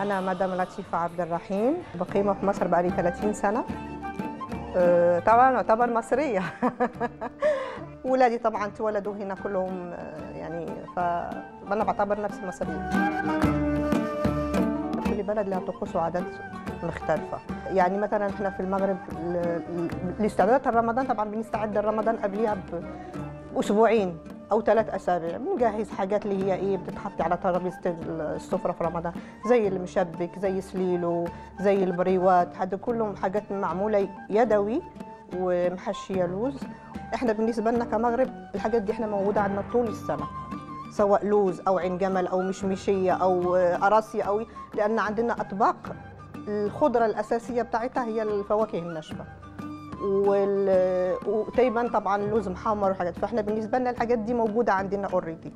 أنا مدام لطيفة عبد الرحيم بقيمة في مصر بقالي 30 سنة أه، طبعا أعتبر مصرية ولادي طبعا تولدوا هنا كلهم أه، يعني فأنا بعتبر نفسي مصرية كل بلد لها طقوس وعادات مختلفة يعني مثلا احنا في المغرب ل- ل- لاستعداد رمضان طبعا بنستعد لرمضان قبلها بأسبوعين أو ثلاث أسابيع بنجهز حاجات اللي هي إيه بتتحط على ترابيزة السفرة في رمضان زي المشبك زي سليلو زي البريوات هذا كلهم حاجات معمولة يدوي ومحشية لوز احنا بالنسبة لنا كمغرب الحاجات دي احنا موجودة عندنا طول السنة سواء لوز او عين جمل او مشمشيه او قراصيه او لان عندنا اطباق الخضره الاساسيه بتاعتها هي الفواكه الناشفه وال... وتقريبا طبعا اللوز محمر وحاجات فاحنا بالنسبه لنا الحاجات دي موجوده عندنا اوريدي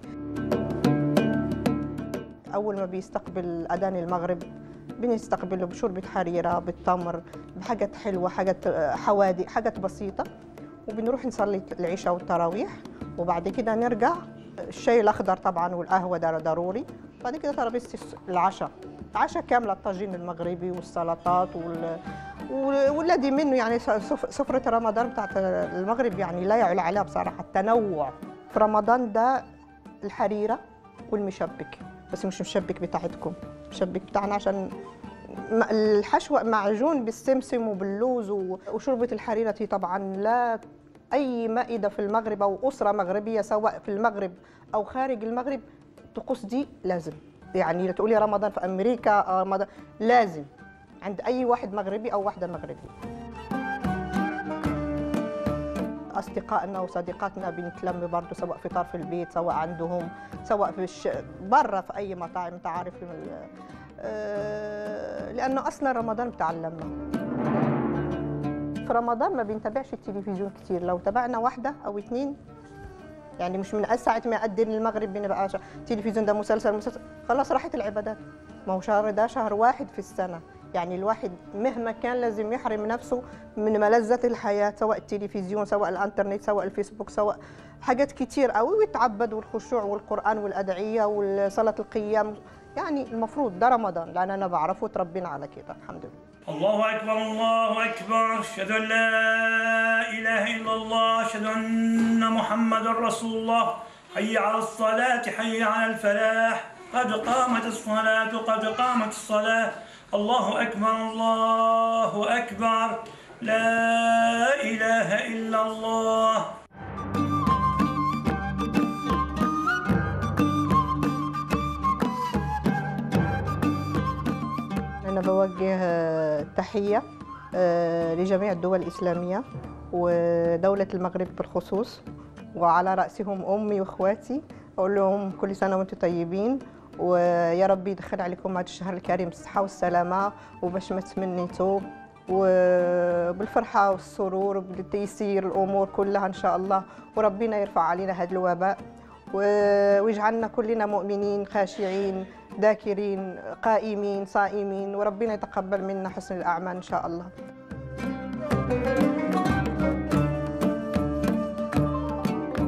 اول ما بيستقبل اذان المغرب بنستقبله بشوربه حريره بالتمر بحاجات حلوه حاجات حوادق حاجات بسيطه وبنروح نصلي العشاء والتراويح وبعد كده نرجع الشاي الاخضر طبعا والقهوه ده ضروري بعد كده ترابيزه العشاء عشاء كامله الطاجين المغربي والسلطات وال... وال- والذي منه يعني سف- سفرة رمضان بتاعت المغرب يعني لا يعلى عليها بصراحة التنوع في رمضان ده الحريرة والمشبك بس مش مشبك بتاعتكم مشبك بتاعنا عشان م- الحشوة معجون بالسمسم وباللوز و- وشوربة الحريرة دي طبعا لا أي مائدة في المغرب أو أسرة مغربية سواء في المغرب أو خارج المغرب الطقوس دي لازم يعني لا تقولي رمضان في أمريكا آه، رمضان لازم عند أي واحد مغربي أو واحدة مغربية أصدقائنا وصديقاتنا بنتلم برضه سواء فطار في البيت سواء عندهم سواء في الش... برا في أي مطاعم أنت عارف ال- آه، لأنه أصلا رمضان بتعلمنا في رمضان ما بنتابعش التلفزيون كتير لو تابعنا واحدة أو اتنين يعني مش من ساعة ما يأذن المغرب بنبقى ش- التلفزيون ده مسلسل مسلسل خلاص راحت العبادات ما هو شهر ده شهر واحد في السنة يعني الواحد مهما كان لازم يحرم نفسه من ملذات الحياة سواء التلفزيون سواء الانترنت سواء الفيسبوك سواء حاجات كتير قوي ويتعبد والخشوع والقرآن والأدعية وصلاة القيام يعني المفروض ده رمضان لأن أنا بعرفه وتربينا على كده الحمد لله الله أكبر الله أكبر أشهد أن لا إله إلا الله أشهد أن محمد رسول الله حي على الصلاة حي على الفلاح قد قامت الصلاة قد قامت الصلاة الله أكبر الله أكبر لا إله إلا الله أنا بوجه آه، تحية آه، لجميع الدول الإسلامية ودولة المغرب بالخصوص وعلى رأسهم أمي وإخواتي أقول لهم كل سنة وأنتم طيبين ويا رب يدخل عليكم هذا الشهر الكريم بالصحة والسلامة وباش ما تمنيتوا وبالفرحة والسرور وبالتيسير الأمور كلها إن شاء الله وربنا يرفع علينا هذا الوباء و- ويجعلنا كلنا مؤمنين خاشعين ذاكرين قائمين صائمين وربنا يتقبل منا حسن الأعمال إن شاء الله